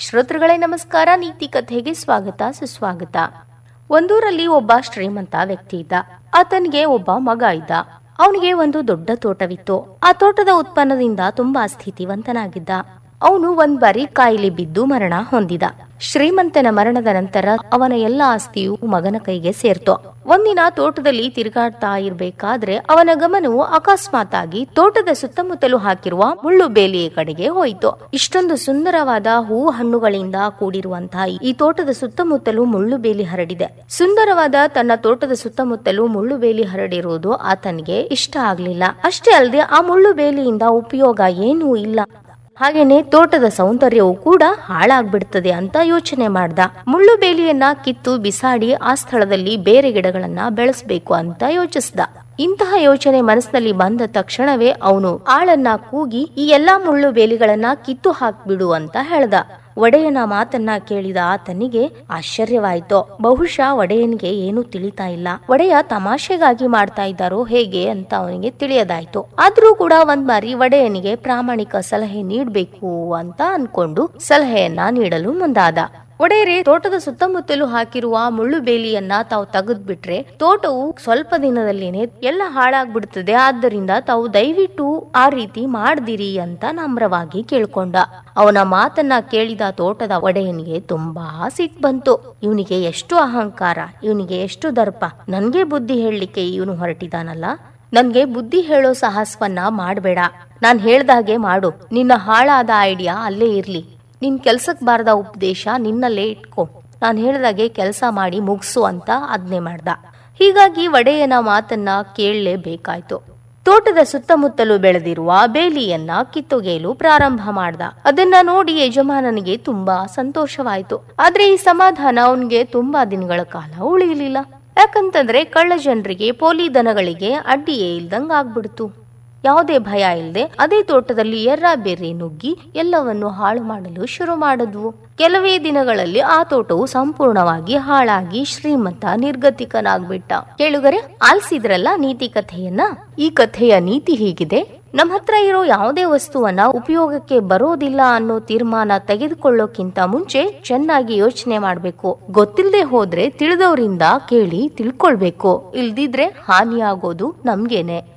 ಶ್ರೋತೃಗಳೇ ನಮಸ್ಕಾರ ನೀತಿ ಕಥೆಗೆ ಸ್ವಾಗತ ಸುಸ್ವಾಗತ ಒಂದೂರಲ್ಲಿ ಒಬ್ಬ ಶ್ರೀಮಂತ ವ್ಯಕ್ತಿ ಇದ್ದ ಆತನಿಗೆ ಒಬ್ಬ ಮಗ ಇದ್ದ ಅವನಿಗೆ ಒಂದು ದೊಡ್ಡ ತೋಟವಿತ್ತು ಆ ತೋಟದ ಉತ್ಪನ್ನದಿಂದ ತುಂಬಾ ಸ್ಥಿತಿವಂತನಾಗಿದ್ದ ಅವನು ಒಂದ್ ಬಾರಿ ಕಾಯಿಲೆ ಬಿದ್ದು ಮರಣ ಹೊಂದಿದ ಶ್ರೀಮಂತನ ಮರಣದ ನಂತರ ಅವನ ಎಲ್ಲ ಆಸ್ತಿಯು ಮಗನ ಕೈಗೆ ಸೇರ್ತು ಒಂದಿನ ತೋಟದಲ್ಲಿ ತಿರುಗಾಡ್ತಾ ಇರ್ಬೇಕಾದ್ರೆ ಅವನ ಗಮನವು ಅಕಸ್ಮಾತ್ ಆಗಿ ತೋಟದ ಸುತ್ತಮುತ್ತಲು ಹಾಕಿರುವ ಮುಳ್ಳು ಬೇಲಿಯ ಕಡೆಗೆ ಹೋಯಿತು ಇಷ್ಟೊಂದು ಸುಂದರವಾದ ಹೂ ಹಣ್ಣುಗಳಿಂದ ಕೂಡಿರುವಂತಹ ಈ ತೋಟದ ಸುತ್ತಮುತ್ತಲು ಮುಳ್ಳು ಬೇಲಿ ಹರಡಿದೆ ಸುಂದರವಾದ ತನ್ನ ತೋಟದ ಸುತ್ತಮುತ್ತಲು ಮುಳ್ಳು ಬೇಲಿ ಹರಡಿರುವುದು ಆತನಿಗೆ ಇಷ್ಟ ಆಗ್ಲಿಲ್ಲ ಅಷ್ಟೇ ಅಲ್ಲದೆ ಆ ಮುಳ್ಳು ಬೇಲಿಯಿಂದ ಉಪಯೋಗ ಏನೂ ಇಲ್ಲ ಹಾಗೇನೆ ತೋಟದ ಸೌಂದರ್ಯವು ಕೂಡ ಹಾಳಾಗ್ಬಿಡ್ತದೆ ಅಂತ ಯೋಚನೆ ಮಾಡ್ದ ಮುಳ್ಳು ಬೇಲಿಯನ್ನ ಕಿತ್ತು ಬಿಸಾಡಿ ಆ ಸ್ಥಳದಲ್ಲಿ ಬೇರೆ ಗಿಡಗಳನ್ನ ಬೆಳೆಸ್ಬೇಕು ಅಂತ ಯೋಚಿಸ್ದ ಇಂತಹ ಯೋಚನೆ ಮನಸ್ಸಿನಲ್ಲಿ ಬಂದ ತಕ್ಷಣವೇ ಅವನು ಆಳನ್ನ ಕೂಗಿ ಈ ಎಲ್ಲಾ ಮುಳ್ಳು ಬೇಲಿಗಳನ್ನ ಕಿತ್ತು ಹಾಕ್ಬಿಡು ಅಂತ ಹೇಳ್ದ ಒಡೆಯನ ಮಾತನ್ನ ಕೇಳಿದ ಆತನಿಗೆ ಆಶ್ಚರ್ಯವಾಯ್ತು ಬಹುಶಃ ಒಡೆಯನಿಗೆ ಏನು ತಿಳಿತಾ ಇಲ್ಲ ಒಡೆಯ ತಮಾಷೆಗಾಗಿ ಮಾಡ್ತಾ ಇದ್ದಾರೋ ಹೇಗೆ ಅಂತ ಅವನಿಗೆ ತಿಳಿಯದಾಯ್ತು ಆದ್ರೂ ಕೂಡ ಒಂದ್ ಬಾರಿ ಒಡೆಯನಿಗೆ ಪ್ರಾಮಾಣಿಕ ಸಲಹೆ ನೀಡ್ಬೇಕು ಅಂತ ಅನ್ಕೊಂಡು ಸಲಹೆಯನ್ನ ನೀಡಲು ಮುಂದಾದ ಒಡೆಯರೆ ತೋಟದ ಸುತ್ತಮುತ್ತಲು ಹಾಕಿರುವ ಮುಳ್ಳು ಬೇಲಿಯನ್ನ ತಾವು ತೆಗೆದ್ಬಿಟ್ರೆ ತೋಟವು ಸ್ವಲ್ಪ ದಿನದಲ್ಲೇನೆ ಎಲ್ಲ ಹಾಳಾಗ್ಬಿಡ್ತದೆ ಆದ್ದರಿಂದ ತಾವು ದಯವಿಟ್ಟು ಆ ರೀತಿ ಮಾಡ್ದಿರಿ ಅಂತ ನಮ್ರವಾಗಿ ಕೇಳ್ಕೊಂಡ ಅವನ ಮಾತನ್ನ ಕೇಳಿದ ತೋಟದ ಒಡೆಯನಿಗೆ ತುಂಬಾ ಸಿಟ್ ಬಂತು ಇವನಿಗೆ ಎಷ್ಟು ಅಹಂಕಾರ ಇವನಿಗೆ ಎಷ್ಟು ದರ್ಪ ನನ್ಗೆ ಬುದ್ಧಿ ಹೇಳಲಿಕ್ಕೆ ಇವನು ಹೊರಟಿದಾನಲ್ಲ ನನ್ಗೆ ಬುದ್ಧಿ ಹೇಳೋ ಸಾಹಸವನ್ನ ಮಾಡ್ಬೇಡ ನಾನ್ ಹೇಳ್ದಾಗೆ ಮಾಡು ನಿನ್ನ ಹಾಳಾದ ಐಡಿಯಾ ಅಲ್ಲೇ ಇರ್ಲಿ ನಿನ್ ಕೆಲ್ಸಕ್ ಬಾರದ ಉಪದೇಶ ನಿನ್ನಲ್ಲೇ ಇಟ್ಕೊ ನಾನು ಹೇಳ್ದಾಗೆ ಕೆಲಸ ಮಾಡಿ ಮುಗ್ಸು ಅಂತ ಆಜ್ಞೆ ಮಾಡ್ದ ಹೀಗಾಗಿ ಒಡೆಯನ ಮಾತನ್ನ ಕೇಳಲೇಬೇಕಾಯ್ತು ತೋಟದ ಸುತ್ತಮುತ್ತಲು ಬೆಳೆದಿರುವ ಬೇಲಿಯನ್ನ ಕಿತ್ತೊಗೆಯಲು ಪ್ರಾರಂಭ ಮಾಡ್ದ ಅದನ್ನ ನೋಡಿ ಯಜಮಾನನಿಗೆ ತುಂಬಾ ಸಂತೋಷವಾಯ್ತು ಆದ್ರೆ ಈ ಸಮಾಧಾನ ಅವನಿಗೆ ತುಂಬಾ ದಿನಗಳ ಕಾಲ ಉಳಿಯಲಿಲ್ಲ ಯಾಕಂತಂದ್ರೆ ಕಳ್ಳ ಜನರಿಗೆ ಪೋಲಿ ದನಗಳಿಗೆ ಅಡ್ಡಿಯೇ ಇಲ್ದಂಗ್ ಆಗ್ಬಿಡ್ತು ಯಾವುದೇ ಭಯ ಇಲ್ಲದೆ ಅದೇ ತೋಟದಲ್ಲಿ ಎರ್ರ ಬೆರ್ರಿ ನುಗ್ಗಿ ಎಲ್ಲವನ್ನು ಹಾಳು ಮಾಡಲು ಶುರು ಮಾಡಿದ್ವು ಕೆಲವೇ ದಿನಗಳಲ್ಲಿ ಆ ತೋಟವು ಸಂಪೂರ್ಣವಾಗಿ ಹಾಳಾಗಿ ಶ್ರೀಮಂತ ನಿರ್ಗತಿಕನಾಗ್ಬಿಟ್ಟ ಕೇಳುಗರೆ ಆಲಿಸಿದ್ರಲ್ಲ ನೀತಿ ಕಥೆಯನ್ನ ಈ ಕಥೆಯ ನೀತಿ ಹೀಗಿದೆ ನಮ್ಮ ಹತ್ರ ಇರೋ ಯಾವುದೇ ವಸ್ತುವನ್ನ ಉಪಯೋಗಕ್ಕೆ ಬರೋದಿಲ್ಲ ಅನ್ನೋ ತೀರ್ಮಾನ ತೆಗೆದುಕೊಳ್ಳೋಕ್ಕಿಂತ ಮುಂಚೆ ಚೆನ್ನಾಗಿ ಯೋಚನೆ ಮಾಡ್ಬೇಕು ಗೊತ್ತಿಲ್ಲದೆ ಹೋದ್ರೆ ತಿಳಿದವರಿಂದ ಕೇಳಿ ತಿಳ್ಕೊಳ್ಬೇಕು ಇಲ್ದಿದ್ರೆ ಹಾನಿಯಾಗೋದು ನಮ್ಗೇನೆ